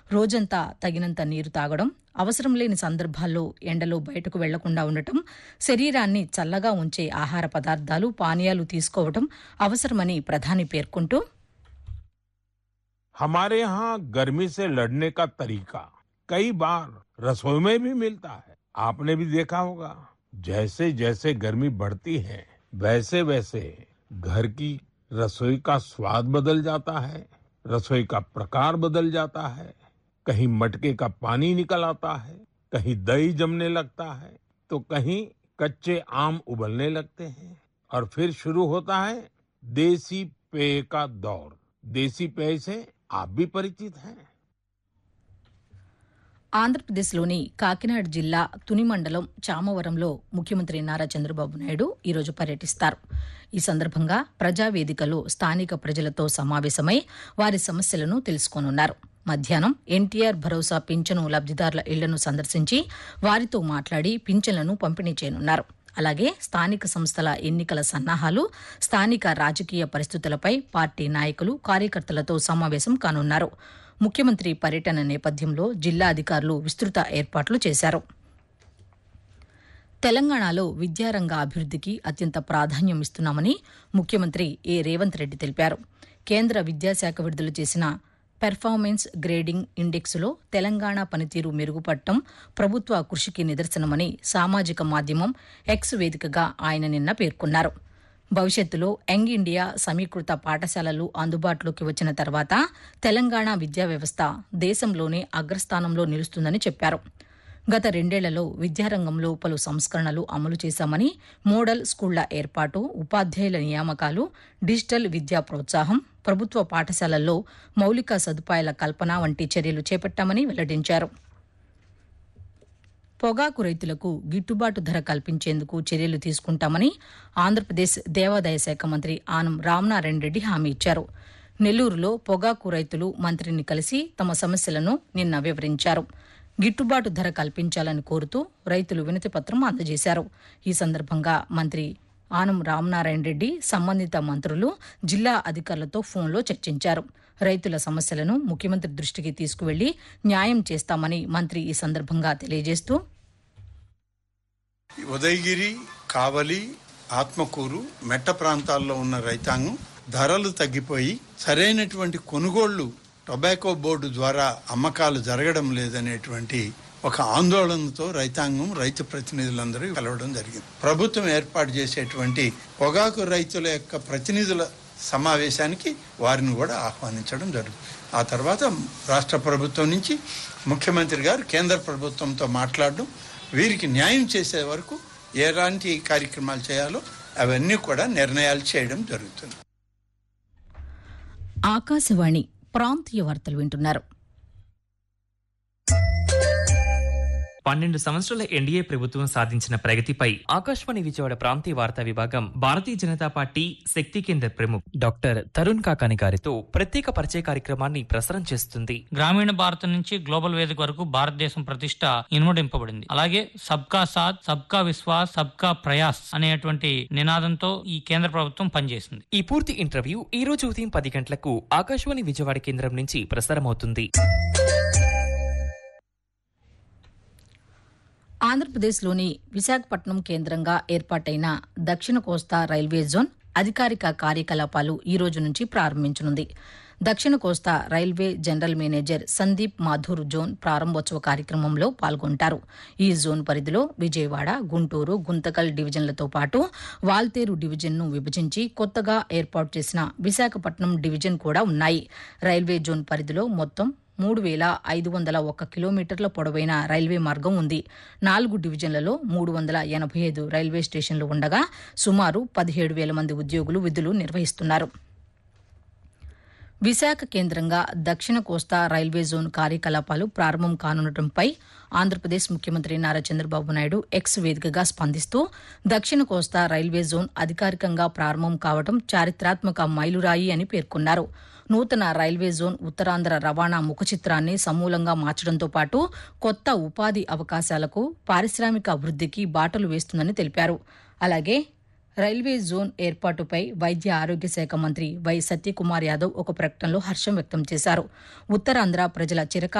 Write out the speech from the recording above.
రోజంతా తగినంత నీరు తాగడం అవసరం లేని సందర్భాల్లో ఎండలో బయటకు వెళ్లకుండా ఉండటం శరీరాన్ని చల్లగా ఉంచే ఆహార పదార్థాలు పానీయాలు తీసుకోవడం అవసరమని ప్రధాని పేర్కొంటూ हमारे यहाँ गर्मी से लड़ने का तरीका कई बार रसोई में भी मिलता है आपने भी देखा होगा जैसे जैसे गर्मी बढ़ती है वैसे वैसे घर की रसोई का स्वाद बदल जाता है रसोई का प्रकार बदल जाता है कहीं मटके का पानी निकल आता है कहीं दही जमने लगता है तो कहीं कच्चे आम उबलने लगते हैं और फिर शुरू होता है देसी पेय का दौर देसी पेय से आप भी परिचित हैं ఆంధ్రప్రదేశ్లోని కాకినాడ జిల్లా తుని మండలం చామవరంలో ముఖ్యమంత్రి నారా చంద్రబాబు నాయుడు ఈరోజు పర్యటిస్తారు ఈ సందర్భంగా ప్రజావేదికలో స్థానిక ప్రజలతో సమావేశమై వారి సమస్యలను తెలుసుకోనున్నారు మధ్యాహ్నం ఎన్టీఆర్ భరోసా పింఛను లబ్దిదారుల ఇళ్లను సందర్శించి వారితో మాట్లాడి పింఛన్లను పంపిణీ చేయనున్నారు అలాగే స్థానిక సంస్థల ఎన్నికల సన్నాహాలు స్థానిక రాజకీయ పరిస్థితులపై పార్టీ నాయకులు కార్యకర్తలతో సమావేశం కానున్నారు ముఖ్యమంత్రి పర్యటన నేపథ్యంలో జిల్లా అధికారులు విస్తృత ఏర్పాట్లు చేశారు తెలంగాణలో విద్యారంగ అభివృద్ధికి అత్యంత ప్రాధాన్యం ఇస్తున్నామని ముఖ్యమంత్రి ఏ రేవంత్ రెడ్డి తెలిపారు కేంద్ర విద్యాశాఖ విడుదల చేసిన పెర్ఫార్మెన్స్ గ్రేడింగ్ ఇండెక్స్లో తెలంగాణ పనితీరు మెరుగుపడటం ప్రభుత్వ కృషికి నిదర్శనమని సామాజిక మాధ్యమం ఎక్స్ వేదికగా ఆయన నిన్న పేర్కొన్నారు భవిష్యత్తులో యంగ్ ఇండియా సమీకృత పాఠశాలలు అందుబాటులోకి వచ్చిన తర్వాత తెలంగాణ విద్యా వ్యవస్థ దేశంలోనే అగ్రస్థానంలో నిలుస్తుందని చెప్పారు గత రెండేళ్లలో విద్యారంగంలో పలు సంస్కరణలు అమలు చేశామని మోడల్ స్కూళ్ల ఏర్పాటు ఉపాధ్యాయుల నియామకాలు డిజిటల్ విద్యా ప్రోత్సాహం ప్రభుత్వ పాఠశాలల్లో మౌలిక సదుపాయాల కల్పన వంటి చర్యలు చేపట్టామని వెల్లడించారు పొగాకు రైతులకు గిట్టుబాటు ధర కల్పించేందుకు చర్యలు తీసుకుంటామని ఆంధ్రప్రదేశ్ దేవాదాయ శాఖ మంత్రి ఆనం రామనారాయణ రెడ్డి హామీ ఇచ్చారు నెల్లూరులో పొగాకు రైతులు మంత్రిని కలిసి తమ సమస్యలను నిన్న వివరించారు గిట్టుబాటు ధర కల్పించాలని కోరుతూ రైతులు వినతిపత్రం అందజేశారు ఈ సందర్భంగా మంత్రి ఆనం రామనారాయణ రెడ్డి సంబంధిత మంత్రులు జిల్లా అధికారులతో ఫోన్లో చర్చించారు రైతుల సమస్యలను ముఖ్యమంత్రి దృష్టికి తీసుకువెళ్లి న్యాయం చేస్తామని మంత్రి ఈ సందర్భంగా తెలియజేస్తూ ఉదయగిరి కావలి ఆత్మకూరు మెట్ట ప్రాంతాల్లో ఉన్న రైతాంగం ధరలు తగ్గిపోయి సరైనటువంటి కొనుగోళ్లు టొబాకో బోర్డు ద్వారా అమ్మకాలు జరగడం లేదనేటువంటి ఒక ఆందోళనతో రైతాంగం రైతు ప్రతినిధులందరూ కలవడం జరిగింది ప్రభుత్వం ఏర్పాటు చేసేటువంటి పొగాకు రైతుల యొక్క ప్రతినిధుల సమావేశానికి వారిని కూడా ఆహ్వానించడం జరుగుతుంది ఆ తర్వాత రాష్ట్ర ప్రభుత్వం నుంచి ముఖ్యమంత్రి గారు కేంద్ర ప్రభుత్వంతో మాట్లాడడం వీరికి న్యాయం చేసే వరకు ఎలాంటి కార్యక్రమాలు చేయాలో అవన్నీ కూడా నిర్ణయాలు చేయడం జరుగుతుంది ఆకాశవాణి ప్రాంతీయ వార్తలు వింటున్నారు పన్నెండు సంవత్సరాల ఎన్డీఏ ప్రభుత్వం సాధించిన ప్రగతిపై ఆకాశవాణి విజయవాడ ప్రాంతీయ వార్తా విభాగం భారతీయ జనతా పార్టీ శక్తి కేంద్ర ప్రముఖ్ డాక్టర్ తరుణ్ కాకాని గారితో ప్రత్యేక పరిచయ కార్యక్రమాన్ని ప్రసారం చేస్తుంది గ్రామీణ భారతం నుంచి గ్లోబల్ వేదిక వరకు భారతదేశం ప్రతిష్ట ఇనుమడింపబడింది అలాగే సబ్కా సాత్ సబ్కా విశ్వాస్ సబ్కా ప్రయాస్ అనేటువంటి నినాదంతో ఈ కేంద్ర ప్రభుత్వం పనిచేసింది ఈ పూర్తి ఇంటర్వ్యూ ఈ రోజు ఉదయం పది గంటలకు ఆకాశవాణి విజయవాడ కేంద్రం నుంచి ప్రసారమవుతుంది ఆంధ్రప్రదేశ్లోని విశాఖపట్నం కేంద్రంగా ఏర్పాటైన దక్షిణ కోస్తా రైల్వే జోన్ అధికారిక కార్యకలాపాలు ఈ రోజు నుంచి ప్రారంభించనుంది దక్షిణ కోస్తా railway general manager Sandeep Mathur zone ప్రారంభోత్సవ కార్యక్రమంలో పాల్గొంటారు ఈ జోన్ పరిధిలో విజయవాడ గుంటూరు గుంతకల్ డివిజన్లతో పాటు వాల్తేరు డివిజన్ను విభజించి కొత్తగా ఏర్పాటు చేసిన విశాఖపట్నం డివిజన్ కూడా ఉన్నాయి రైల్వే జోన్ పరిధిలో మొత్తం మూడు వేల ఐదు వందల ఒక్క కిలోమీటర్ల పొడవైన రైల్వే మార్గం ఉంది నాలుగు డివిజన్లలో మూడు వందల ఎనభై ఐదు రైల్వే స్టేషన్లు ఉండగా సుమారు పదిహేడు వేల మంది ఉద్యోగులు విధులు నిర్వహిస్తున్నారు విశాఖ కేంద్రంగా దక్షిణ కోస్తా రైల్వే జోన్ కార్యకలాపాలు ప్రారంభం కానుండటంపై ఆంధ్రప్రదేశ్ ముఖ్యమంత్రి నారా చంద్రబాబు నాయుడు ఎక్స్ వేదికగా స్పందిస్తూ దక్షిణ కోస్తా రైల్వే జోన్ అధికారికంగా ప్రారంభం కావడం చారిత్రాత్మక మైలురాయి అని పేర్కొన్నారు నూతన రైల్వే జోన్ ఉత్తరాంధ్ర రవాణా ముఖచిత్రాన్ని సమూలంగా మార్చడంతో పాటు కొత్త ఉపాధి అవకాశాలకు పారిశ్రామిక అభివృద్ధికి బాటలు వేస్తుందని తెలిపారు అలాగే రైల్వే జోన్ ఏర్పాటుపై వైద్య ఆరోగ్య శాఖ మంత్రి వై సత్యకుమార్ యాదవ్ ఒక ప్రకటనలో హర్షం వ్యక్తం చేశారు ఉత్తరాంధ్ర ప్రజల చిరకాల